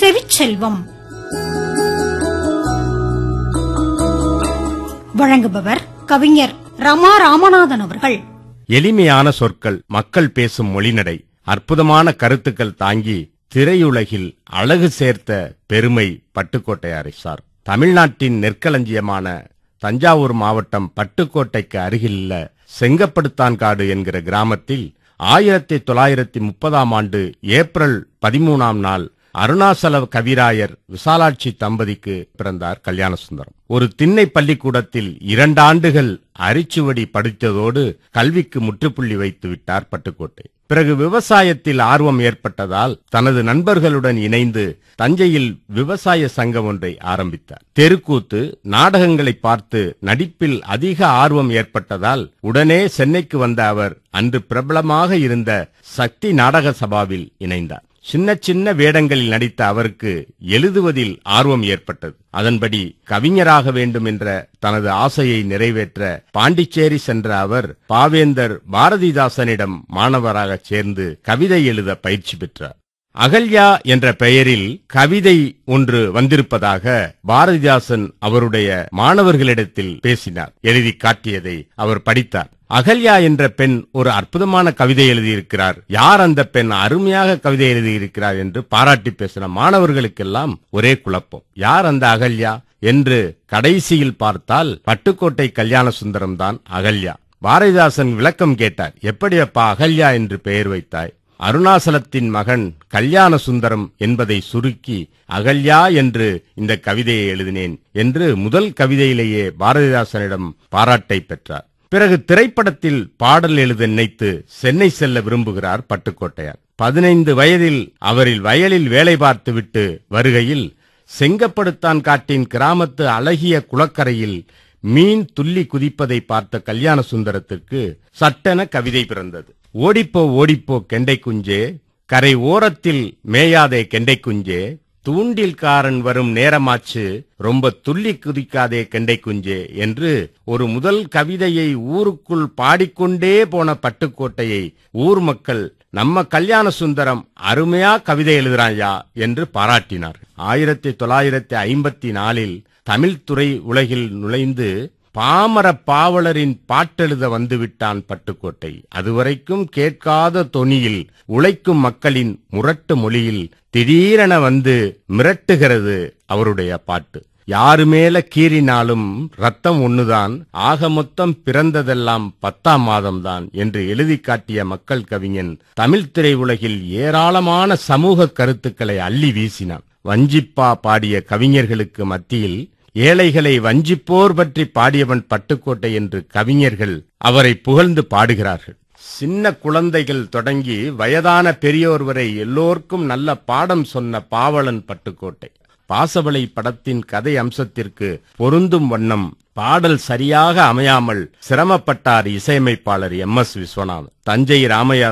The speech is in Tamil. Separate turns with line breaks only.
செவிச்செல்வம் வழங்குபவர் கவிஞர் ரமா ராமநாதன் அவர்கள்
எளிமையான சொற்கள் மக்கள் பேசும் மொழிநடை அற்புதமான கருத்துக்கள் தாங்கி திரையுலகில் அழகு சேர்த்த பெருமை பட்டுக்கோட்டையாரை சார் தமிழ்நாட்டின் நெற்களஞ்சியமான தஞ்சாவூர் மாவட்டம் பட்டுக்கோட்டைக்கு அருகிலுள்ள செங்கப்படுத்தான்காடு என்கிற கிராமத்தில் ஆயிரத்தி தொள்ளாயிரத்தி முப்பதாம் ஆண்டு ஏப்ரல் பதிமூணாம் நாள் அருணாசல கவிராயர் விசாலாட்சி தம்பதிக்கு பிறந்தார் கல்யாணசுந்தரம் ஒரு திண்ணை பள்ளிக்கூடத்தில் இரண்டாண்டுகள் அரிச்சுவடி படித்ததோடு கல்விக்கு முற்றுப்புள்ளி வைத்து விட்டார் பட்டுக்கோட்டை பிறகு விவசாயத்தில் ஆர்வம் ஏற்பட்டதால் தனது நண்பர்களுடன் இணைந்து தஞ்சையில் விவசாய சங்கம் ஒன்றை ஆரம்பித்தார் தெருக்கூத்து நாடகங்களை பார்த்து நடிப்பில் அதிக ஆர்வம் ஏற்பட்டதால் உடனே சென்னைக்கு வந்த அவர் அன்று பிரபலமாக இருந்த சக்தி நாடக சபாவில் இணைந்தார் சின்ன சின்ன வேடங்களில் நடித்த அவருக்கு எழுதுவதில் ஆர்வம் ஏற்பட்டது அதன்படி கவிஞராக வேண்டும் என்ற தனது ஆசையை நிறைவேற்ற பாண்டிச்சேரி சென்ற அவர் பாவேந்தர் பாரதிதாசனிடம் மாணவராகச் சேர்ந்து கவிதை எழுத பயிற்சி பெற்றார் அகல்யா என்ற பெயரில் கவிதை ஒன்று வந்திருப்பதாக பாரதிதாசன் அவருடைய மாணவர்களிடத்தில் பேசினார் எழுதி காட்டியதை அவர் படித்தார் அகல்யா என்ற பெண் ஒரு அற்புதமான கவிதை எழுதியிருக்கிறார் யார் அந்த பெண் அருமையாக கவிதை எழுதியிருக்கிறார் என்று பாராட்டி பேசின மாணவர்களுக்கெல்லாம் ஒரே குழப்பம் யார் அந்த அகல்யா என்று கடைசியில் பார்த்தால் பட்டுக்கோட்டை கல்யாண சுந்தரம் தான் அகல்யா பாரதிதாசன் விளக்கம் கேட்டார் எப்படி அப்பா அகல்யா என்று பெயர் வைத்தாய் அருணாசலத்தின் மகன் கல்யாண சுந்தரம் என்பதை சுருக்கி அகல்யா என்று இந்த கவிதையை எழுதினேன் என்று முதல் கவிதையிலேயே பாரதிதாசனிடம் பாராட்டை பெற்றார் பிறகு திரைப்படத்தில் பாடல் எழுத நினைத்து சென்னை செல்ல விரும்புகிறார் பட்டுக்கோட்டையார் பதினைந்து வயதில் அவரில் வயலில் வேலை பார்த்துவிட்டு வருகையில் செங்கப்படுத்தான் காட்டின் கிராமத்து அழகிய குளக்கரையில் மீன் துள்ளி குதிப்பதை பார்த்த கல்யாண சுந்தரத்திற்கு சட்டென கவிதை பிறந்தது ஓடிப்போ ஓடிப்போ கெண்டை குஞ்சே கரை ஓரத்தில் மேயாதே கெண்டை குஞ்சே தூண்டில்காரன் வரும் நேரமாச்சு ரொம்ப துள்ளி குதிக்காதே கெண்டை குஞ்சே என்று ஒரு முதல் கவிதையை ஊருக்குள் பாடிக்கொண்டே போன பட்டுக்கோட்டையை ஊர் மக்கள் நம்ம கல்யாண சுந்தரம் அருமையா கவிதை எழுதுறாயா என்று பாராட்டினார் ஆயிரத்தி தொள்ளாயிரத்தி ஐம்பத்தி நாலில் தமிழ் துறை உலகில் நுழைந்து பாமர பாவலரின் பாட்டெழுத வந்துவிட்டான் பட்டுக்கோட்டை அதுவரைக்கும் கேட்காத தொனியில் உழைக்கும் மக்களின் முரட்டு மொழியில் திடீரென வந்து மிரட்டுகிறது அவருடைய பாட்டு யாரு மேல கீறினாலும் ரத்தம் ஒண்ணுதான் ஆக மொத்தம் பிறந்ததெல்லாம் பத்தாம் மாதம்தான் என்று எழுதி காட்டிய மக்கள் கவிஞன் தமிழ் திரையுலகில் ஏராளமான சமூக கருத்துக்களை அள்ளி வீசினான் வஞ்சிப்பா பாடிய கவிஞர்களுக்கு மத்தியில் ஏழைகளை வஞ்சிப்போர் பற்றி பாடியவன் பட்டுக்கோட்டை என்று கவிஞர்கள் அவரை புகழ்ந்து பாடுகிறார்கள் சின்ன குழந்தைகள் தொடங்கி வயதான பெரியோர் வரை எல்லோருக்கும் நல்ல பாடம் சொன்ன பாவலன் பட்டுக்கோட்டை பாசவளை படத்தின் கதை அம்சத்திற்கு பொருந்தும் வண்ணம் பாடல் சரியாக அமையாமல் சிரமப்பட்டார் இசையமைப்பாளர் எம் எஸ் விஸ்வநாதன் தஞ்சை ராமையா